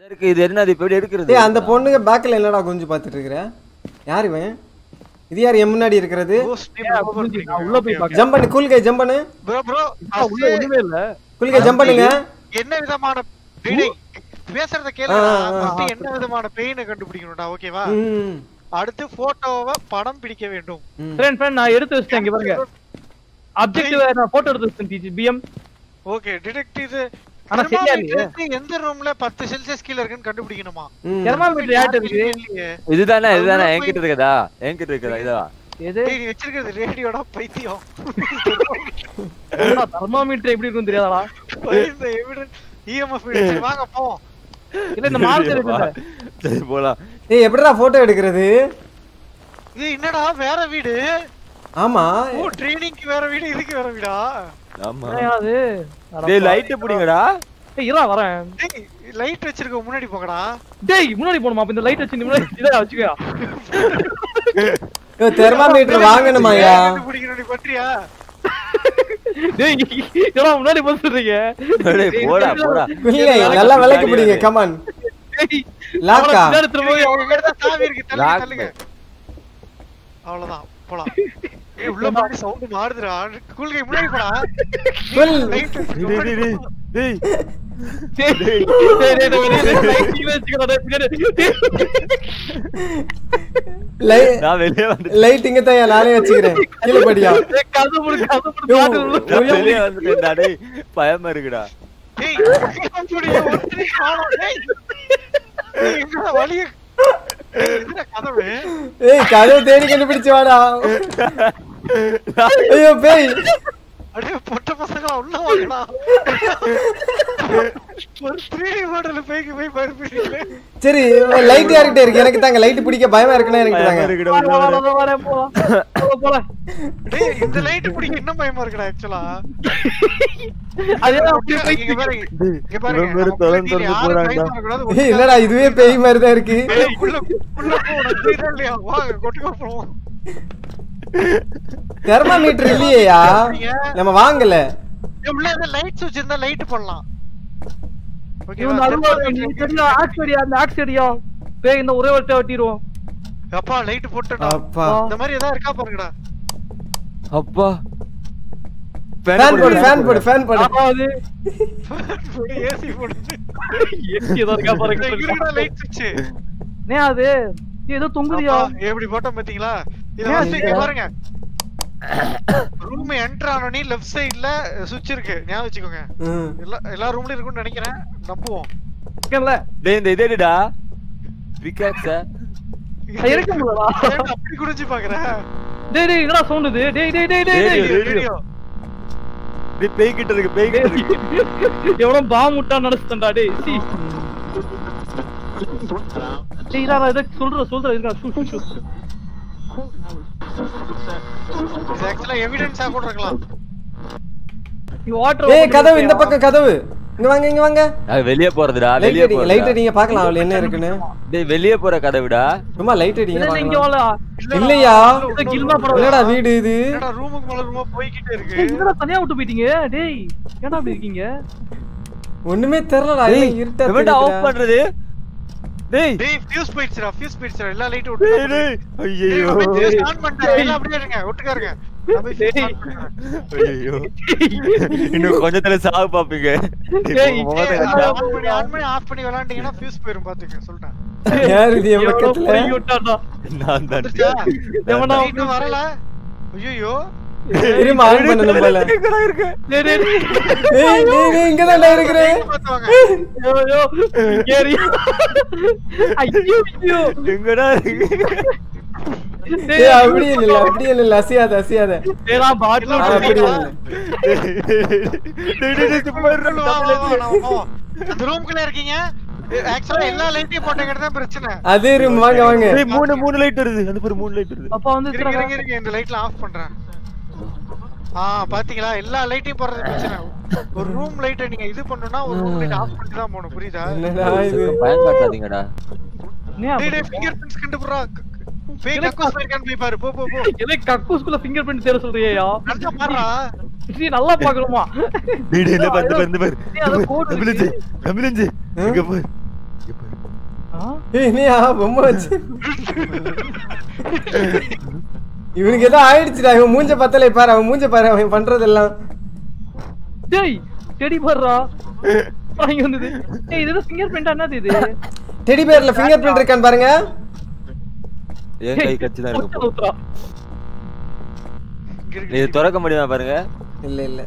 இருக்கு இது என்ன அது இப்ப எப்படி எடுக்கிறது டேய் அந்த பொண்ணுங்க பேக்கில் என்னடா குஞ்சு பார்த்துட்டு இருக்கிற யார் இவன் இது யார் என் முன்னாடி இருக்கிறது நான் உள்ள போய் பாக்க ஜம்ப் பண்ணு கூல்கை ஜம்ப் பண்ணு ப்ரோ ப்ரோ உள்ள ஒண்ணுமே இல்ல கூல்கை ஜம்ப் பண்ணுங்க என்ன விதமான டேய், பேசுறத கேளுடா ஆ, ஆ, ஆ. ஃபர்ஸ்ட் என்ன விதமான பெயினை கண்டுபிடிக்கணும்டா ஓகேவா ம் அடுத்து போட்டோவை படம் பிடிக்க வேண்டும் ம். ஃப்ரெண்ட் ஃப்ரெண்ட் நான் எடுத்து வச்சிட்டேன் இங்க பாருங்க அப்ஜெக்டிவ் நான் போட்டோ எடுத்து வச்சிட்டேன் டிஜி பிஎம் ஓகே டிடெக்டிவ் ஆனா சரியா இல்லையே. எந்த ரூம்ல பத்து செல்சியஸ் கீழ இருக்குன்னு கண்டுபிடிக்கணுமா ம் தெர்மாமீட்டர் யார்ட்ட இருக்கு இல்லையே. இதுதானே இதுதானே உள்ள என்கிட்ட இருக்குதா என்கிட்ட இருக்குதா இதா எது டேய், நீ வச்சிருக்கிறது ரேடியோடா பைத்தியம் தெர்மாமீட்டர் எப்படி இருக்குன்னு தெரியாதடா இந்த எவிடன்ஸ் இஎம்எஃப் வாங்க போ இல்ல இந்த மால் தெரியுது சரி போலாம் ஏய் எப்படிடா போட்டோ எடுக்கிறது இது என்னடா வேற வீடு ஆமா ஓ ட்ரெயினிங்க்கு வேற வீடு இதுக்கு வேற வீடா ஆமா அது டேய் லைட் பிடிங்கடா டேய் இரா வரேன் டேய் லைட் வச்சிருக்க முன்னாடி போங்கடா டேய் முன்னாடி போணுமா அப்ப இந்த லைட் வச்சு நீ முன்னாடி இதை வச்சுக்கோ ஐயோ தெர்மாமீட்டர் வாங்கணுமாயா பிடிக்கணும் நீ பண்றியா டேய் இதெல்லாம் முன்னாடி போக சொல்றீங்க டேய் போடா போடா குல்கை நல்லா விளக்கு பிடிங்க கமான் டேய் லாக்கா பின்னாடி திரும்ப திரும்ப உங்க கிட்ட தான் சாவி இருக்கு தள்ளுங்க Lock. தள்ளுங்க அவ்வளவுதான் போலாம் ஏய் உள்ள மாடி சவுண்ட் மாறுதுடா கூல்கை முன்னாடி போடா குல் லைட் டேய் டேய் டேய் டேய் டேய் டேய் டேய் டேய் டேய் லைட் கீழ வச்சுக்கோ டேய் பின்னாடி லை நான் வெளியே வந்து லைட் இங்க தான் நானே வச்சுக்கிறேன் கீழே படியா டேய் கது முடு கது முடு பாத்து நான் வெளியே வந்துட்டேன்டா டேய் பயமா இருக்குடா டேய் அப்படி ஒருத்தரே காணோம் டேய் டேய், எங்கடா வழிய டேய், என்னடா கதவு ஏய் கதவு தேடி கண்டுபிடிச்சு வாடா ஐயோ பேய் அடே பொட்ட பசங்களா உள்ள வாங்கடா ஒரு 3D மாடல்ல பேய்க்கு போய் பயப்படுறீங்களே சரி லைட் யார்கிட்ட இருக்கு எனக்கு தாங்க லைட் பிடிக்க பயமா இருக்குன்னா எனக்கு பயமா தாங்க இருக்குடா வர உள்ள வர வர. வர போலாம் போலாம் டேய் இந்த லைட் பிடிக்க இன்னும் பயமா இருக்குடா ஆக்சுவலா அதேதான் அப்படியே போய் இங்க பாருங்க டேய், இங்க பாருங்க இவன் வேற நம்ம திறந்து குழந்தைங்க திறந்து யாரும் போறான்டா. பயப்பட கூடாது, ஏய், ஒட்டுக்கா என்னடா இதுவே பேய் மாதிரி தான் இருக்கு ஏய், உள்ள உள்ள போ உனக்கு தெரியுதா இல்லையா வாங்க கொட்டுக்க போவோம் தெர்மாமீட்டர் இல்லையா நம்ம வாங்கல ஏய், உள்ள இந்த லைட் சுவிட்ச் இருந்தா லைட் பண்ணலாம் இவன் நடுவுல நீ தெரியல ஆக்ஸ் அந்த ஆக்ஸ் அடியா பேய் இந்த ஒரே ஒருத்த வெட்டிடுவோம் அப்பா லைட் போட்டுடா அப்பா இந்த மாதிரி ஏதாவது இருக்கா பாருங்கடா அப்பா ஃபேன் போடு ஃபேன் போடு ஃபேன் போடு அதாவது ஏசி போடுது எஸ்டி ஏதோ இருக்கா பாருங்க இருக்குடா லைட் சுவிட்ச் நே அது ஏதோ தொங்குதியா எப்படி போட்டோம் பாத்தீங்களா இத ஏன் ஃபர்ஸ்ட் இங்க இது? பாருங்க ரூம் என்டர் ஆனோனே லெஃப்ட் சைடுல சுவிட்ச் இருக்கு ஞாபகம் வச்சுக்கோங்க ம். எல்லா எல்லா ரூம்லயும் இருக்கும்னு நினைக்கிறேன் நம்புவோம் இருக்கல டேய் இந்த இதேடா பிகாக்ஸா இருக்குங்களா ஏன்டா அப்படி குடிச்சு பாக்குறேன் டேய் டேய் என்னடா சவுண்ட் இது டேய் டேய் டேய் டேய் டேய், டேய் டேய். வீடியோ டேய் பேய் கிட்ட இருக்கு பேய் கிட்ட இருக்கு எவ்வளவு பாம் விட்டா நடச்சுட்டா டேய் சி டேய் இதா இத சொல்ற சொல்ற இருக்கா ஷூ ஷூ ஷூ இது ஆக்சுவலா எவிடன்ஸா கூட இருக்கலாம் நீ வாட்டர் ஏய் கதவு இந்த பக்கம் கதவு இங்க வாங்க இங்க வாங்க அது வெளியே போறதுடா லைட் வெளியே அடிங்க லைட் போறதுடா அடிங்க பார்க்கலாம் அவள் என்ன இருக்குன்னு டேய் வெளியே போற கதவுடா சும்மா லைட் அடிங்க இல்ல இங்க பார்க்கலாம். வாடா இல்லையா இந்த கில்மா படம் என்னடா வீடு இது என்னடா ரூமுக்கு மேல ரூமா போய்கிட்டே இருக்கு டேய், என்னடா தனியா விட்டு போயிட்டீங்க டேய் ஏன்டா அப்படி இருக்கீங்க ஒண்ணுமே தெரியலடா டேய் எல்லாம் இருட்டா எவன்டா ஆஃப் தெரியுதுடா. பண்றது டேய் டேய் ஃபியூஸ் போயிடுச்சுடா ஃபியூஸ் போயிடுச்சுடா எல்லா லைட்டும் டேய் விட்டு டேய் ஐயோ ஸ்டார்ட் பண்ணிட்டேன் எல்லாம் அப்படியே இருங்க ஒட்டுக்கா இருங்க நான் போய் fuse start பண்றேன். ஐயோ இன்னும் கொஞ்சத்துல சாவு பாப்பீங்க டேய், உங்க முகத்தை ஏய், கண்டா. ஆன் பண்ணி ஆன் பண்ணி ஆஃப் பண்ணி விளையாண்டீங்கன்னா ஃபியூஸ் போயிரும் பாத்துக்க சொல்லிட்டேன் யார் இது என் எவ்வளவு பக்கத்துல பொய் விட்டான்டா நான் தான் வந்துருச்சா? எவனா டேய், இன்னும் வரல ஐயோ திரும்ப ஆன் பண்ணணும் போல எங்கடா இருக்க டேய் டேய் டேய். ஏய் நீ நீ இங்க தான் இருக்கிறேன் ஐயோ ஐயோ கேரி ஐயோ ஐயோ எங்கடா இருக்கு ஏய் அப்படியே இல்ல அப்படியே இல்ல அசியாத அசியாத டேய் நான் பாட்டில் ஆ, அப்படியே இல்ல டேய் டேய் டேய் சும்மா இருடா, தமிழ் அந்த ரூம்குள்ள இருக்கீங்க ஆக்சுவலா எல்லா லைட்டையும் போட்டங்கிறது தான் பிரச்சனை அதே ரூம் வாங்க வாங்க டேய் மூணு மூணு லைட் வருது அந்த பாரு மூணு லைட் வருது அப்பா வந்து இருங்க இருங்க இருங்க இந்த லைட்ல ஆஃப் பண்றேன் ஆ பாத்தீங்களா எல்லா லைட்டையும் போடுறது பிரச்சனை ஒரு ரூம் லைட்டை நீங்க இது பண்ணனும்னா ஒரு ரூம் லைட் ஆஃப் பண்ணிட்டு தான் போகணும் புரியுதா என்னடா இது பயன் காட்டாதீங்கடா டேய் டேய் ஃபிங்கர் பிரிண்ட்ஸ் கண்டுபிடுறா பேய் கக்கூஸ் போயிருக்கான்னு போய் பாரு போ போ போ எதை கக்கூஸ்குள்ள ஃபிங்கர் பிரிண்ட் தேட சொல்றியா நல்லா பாருடா நீ நல்லா பார்க்கணுமா டேய் டேய் இந்த பாரு இந்த பாரு இந்த பாரு டேய், அது code தமிழஞ்சு தமிழஞ்சு இங்க பாரு ஆ? ஏய் என்னையா பொம்மை வச்சு இவனுக்கு ஏதோ ஆயிடுச்சுடா இவன் மூஞ்ச பத்தலை பாரு அவன் மூஞ்ச பாரு அவன் பண்றதெல்லாம் டேய் டெடி பர்றா வாங்கி வந்தது ஏய் இது ஃபிங்கர் பிரிண்ட் என்னது இது டெடி பேர்ல ஃபிங்கர் பிரிண்ட் இருக்கான்னு பாருங்க என் கை கட்சி தான் ஊத்துறா, இருக்கும் ஊத்துறா. இங்க இருக்கு. இது திறக்க முடியுமா பாருங்க இல்ல இல்ல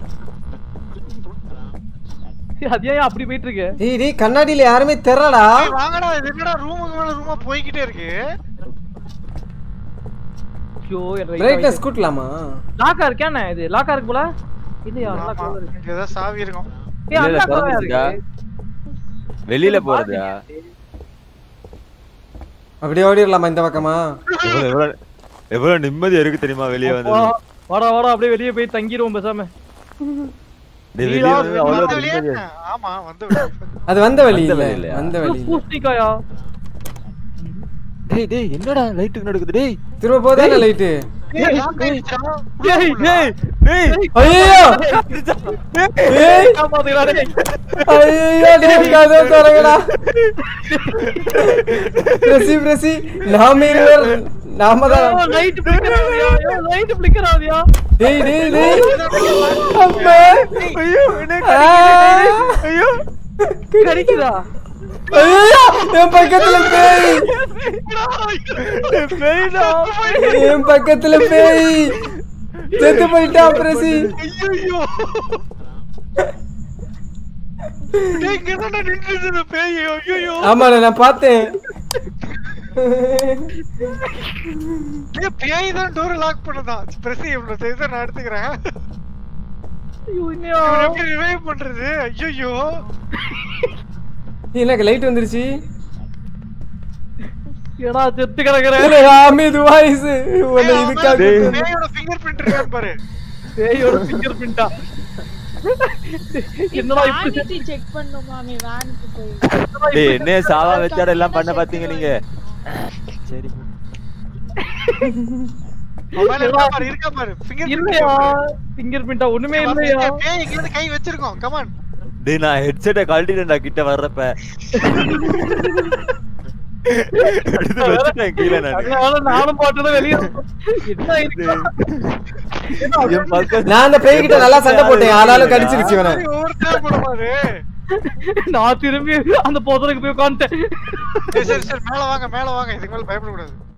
ஏய், அது ஏன் அப்படி போயிட்டு இருக்கு டேய் டேய் கண்ணாடியில யாருமே தெரியலடா ஏய், வாங்கடா இது என்னடா ரூமுக்கு மேல ரூமா போய்கிட்டே இருக்கு ஐயோ பிரைட்னஸ் கூட்டலாமா லாக்கா இருக்கானே இது லாக்கா இருக்கு போல இல்லையா ஆமா, லாக்கா இருக்கு இங்க ஏதாவது சாவி இருக்கும் ஏய் இல்ல, இல்ல, அண்ணா கூட திறந்துருக்கா? இருக்கு வெளியில போறதா அப்படியே ஓடிடலாமா இந்த பக்கமா எவ்வளவு எவ்வளவு எவ்வளவு நிம்மதியா இருக்கு தெரியுமா வெளியே வந்து வா, வாடா வாடா அப்படியே வெளியே போய் தங்கிடுவோம் பேசாம டேய், வெளியே வந்து வந்த அவ்வளவு வழியா நிம்மதியா என்ன? ஆமா வந்த வழியா. அது வந்த வழி வந்த இல்ல வழி இல்லையா? வந்த வழி இல்ல. பூஸ்டிக்காயா டேய் டேய் என்னடா லைட்டுக்கு நடக்குது டேய் திரும்ப போதானே லைட்டு ஏய், lock ஆயிடுச்சுடா. ஏய், டேய் டேய் ஐயோ ஏய் காப்பாத்துக்கடா டேய். ஐயோ டேய் கதவு திறங்கடா பிரசி பிரசி நாம இருவர் நாம தான் ஐயோ, light flicker ஆகுதுயா, ஐயோ, light flicker ஆகுதுயா. டேய் டேய் டேய் அம்மா ஐயோ என்ன ஆ. ஐயோ கிடைக்குதா? ஐயோ என் பக்கத்துல பேய் பேய்டா என் பக்கத்துல பேய் செத்து போயிட்டான் பிரசி ஐயையோ. டேய், இங்கதான்டா நின்னுட்டு இருந்த பேய். ஐயையோ. ஆமாண்ணே நான் பார்த்தேன் டேய், பேய் தான் door lock பண்ணுதான். பிரசி, இவ்வளவு செய்த நான் எடுத்துக்கிறேன். ஐயோ, இன்னையா? இவனை எப்படி revive பண்றது? ஐயையோ. எனக்கு லைட் வந்துருச்சு ஏடா, செத்து கிடக்குறேன். இல்ல, ஹாமித் வாய்ஸ் உன்னை டேய், அவன் இதுக்காக மேல பேயோட fingerprint இருக்கான்னு பாரு. பேயோட fingerprint ஆ? என்னடா இப்படி வாங்கிட்டு செக் பண்ணும் மாமி வேனுக்கு போய் டேய் என்னைய சாவா வச்சாட எல்லாம் பண்ண பாத்தீங்க நீங்க சரி அவன் மேல இருக்கா பாரு, இருக்கா பாரு. fingerprint இல்லையா இருக்கா பாரு. fingerprint ஆ? ஒண்ணுமே இங்க வந்து இல்லையா பேய் இங்க வந்து கை வச்சிருக்கோம் கமான் டேய் நான் ஹெட்செட்டை கழட்டிட்டேன்டா கிட்ட வர்றப்ப எடுத்து வச்சுட்டேன் கீழே நான் அதனால நானும் பாட்டுதான் வெளியே வந்தேன். என்ன இருக்கு என் பக்கத்துல நான் அந்த பேய் கிட்ட நல்லா சண்டை போட்டேன் ஆளாலும் கடிச்சிருச்சு இவனை ஒவ்வொருத்தரா போட பாரு நான் திரும்பி அந்த போதலுக்கு போய் உட்காந்துட்டேன் சரி சரி சரி மேல வாங்க மேல வாங்க இதுக்கு மேல பயப்படக்கூடாது